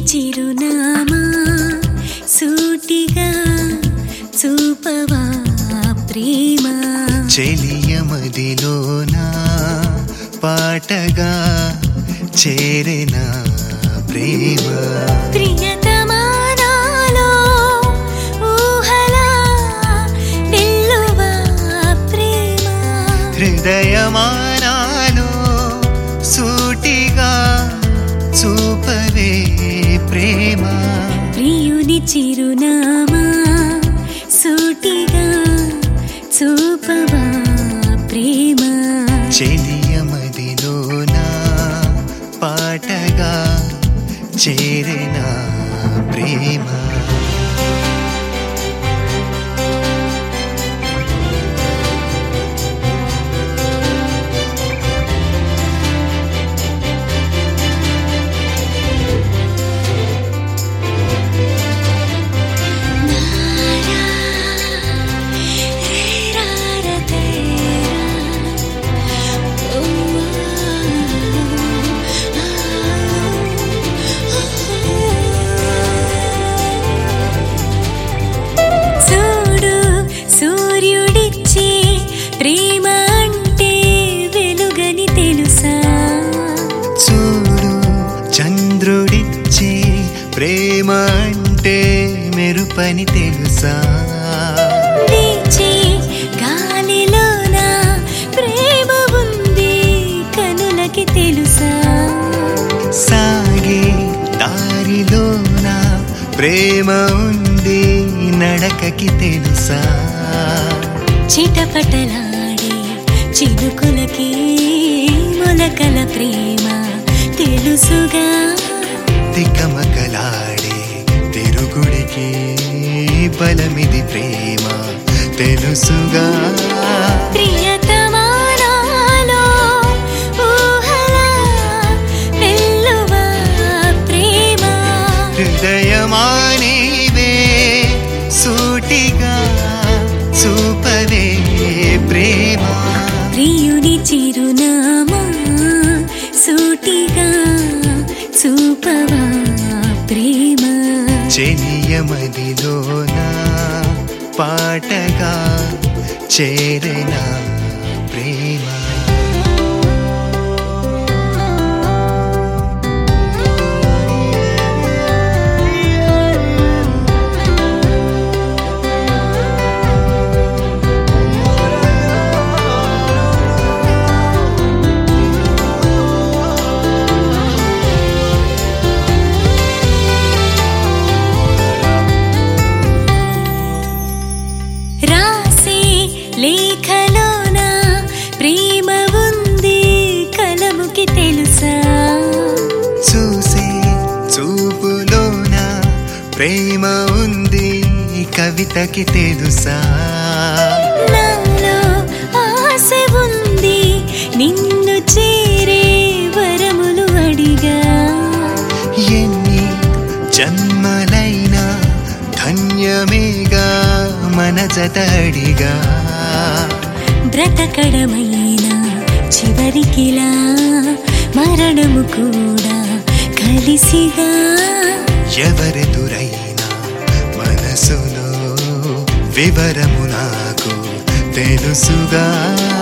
చిరునామా సూటిగా చూపవా ప్రేమ చెలియమదిలోన పాటగా చేరిన ప్రేమ ప్రియతమానాలో ఊహలా నిల్లువా ప్రేమ హృదయమానాలో సూటిగా చూపవే ప్రేమ ప్రియుని చిరునామా సూటిగా చూపవా ప్రేమ చెలియమదిలోన పాటగా చేరిన ప్రేమ చూడు సూర్యుడిచ్చే ప్రేమ అంటే వెలుగని తెలుసా చూడు చంద్రుడిచ్చే ప్రేమ అంటే మెరుపని తెలుసా వీచే గాలిలోన ప్రేమ ఉంది కనులకి తెలుసా సాగే దారిలోన ప్రేమ ఉంది నడకకి తెలుసా చిటపటలాడే చిలుకులకి మొలకల ప్రేమ తెలుసుగా తికమకలాడే తిరుగుడికి బలమిది ప్రేమ తెలుసుగా ప్రియతమానాలో ఊహలా వెల్లువా ప్రేమ హృదయమానివే సూటిగా చూపవే ప్రేమ ప్రియుని చిరునామా సూటిగా చూపవా ప్రేమ చెలియమదిలోన పాటగా చేరిన ప్రేమ రాసే లేఖలోన ప్రేమ ఉంది కలముకి తెలుసా చూసే చూపులోన ప్రేమ ఉంది కవితకి తెలుసా నాలో ఆశ ఉంది నిన్ను చేరే వరములు అడిగా ఎన్ని జన్మలైనా ధన్యమేగా మన జతడిగా బ్రతకడమైన చివరికిలా మరణము కూడా కలిసిగా ఎవరెదురైనా మనసులో వివరము నాకు తెలుసుగా